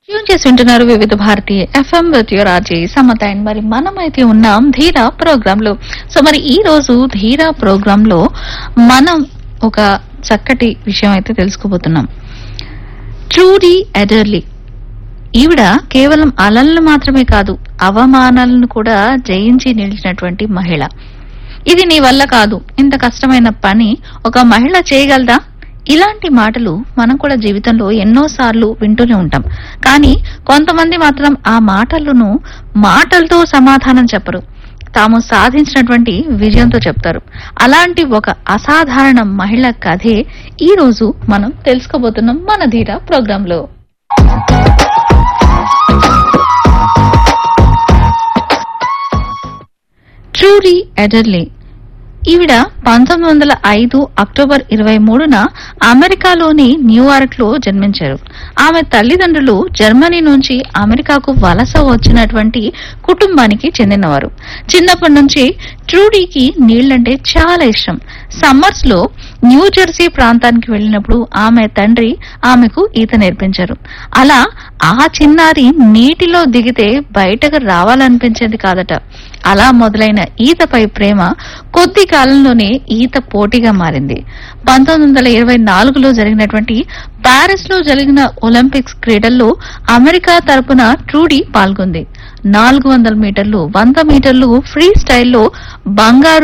tune చేసి వింటున్నారు Vividh Bharati FM with your RJ Samatha and మరి మనమైతే ఉన్నాం ధీరా ప్రోగ్రామ్ లో సో మరి ఈ రోజు ధీరా ప్రోగ్రామ్ లో మనం ఒక చక్కటి విషయం అయితే తెలుసుకోబోతున్నాం ట్రూడీ ఎడర్లీ ఈవిడ కేవలం అలలను మాత్రమే కాదు అవమానాలను కూడా జయించి నిలిచినటువంటి మహిళ ఇది నీ వల్ల కాదు ఇంత కష్టమైన పని ఒక మహిళ చేయగలదా ఇలాంటి మాటలు మనం కూడా జీవితంలో ఎన్నోసార్లు వింటూనే ఉంటాం కానీ కొంతమంది మాత్రం ఆ మాటలను మాటలతో సమాధానం చెప్పరు తాము సాధించినటువంటి విజయంతో చెప్తారు అలాంటి ఒక అసాధారణ మహిళ కథే ఈ రోజు మనం తెలుసుకోబోతున్నాం మన ధీర ప్రోగ్రామ్ లో ట్రూరీ ఎడర్లీ ఈవిడ పంతొమ్మిది వందల ఐదు అక్టోబర్ ఇరవై మూడున అమెరికాలోని న్యూయార్క్ లో జన్మించారు ఆమె తల్లిదండ్రులు జర్మనీ నుంచి అమెరికాకు వలస వచ్చినటువంటి కుటుంబానికి చెందినవారు చిన్నప్పటి నుంచి ట్రూడీకి నీళ్లంటే చాలా ఇష్టం సమ్మర్స్ లో న్యూ జెర్సీ ప్రాంతానికి వెళ్ళినప్పుడు ఆమె తండ్రి ఆమెకు ఈత నేర్పించారు అలా ఆ చిన్నారి నీటిలో దిగితే బయటకు రావాలనిపించేది కాదట అలా మొదలైన ఈతపై ప్రేమ కొద్ది కాలంలోనే ఈత పోటీగా మారింది పంతొమ్మిది వందల ఇరవై నాలుగులో జరిగినటువంటి ప్యారిస్ లో జరిగిన ఒలింపిక్స్ క్రీడల్లో అమెరికా తరపున ట్రూడీ పాల్గొంది నాలుగు వందల మీటర్లు వంద మీటర్లు ఫ్రీ స్టైల్లో బంగారు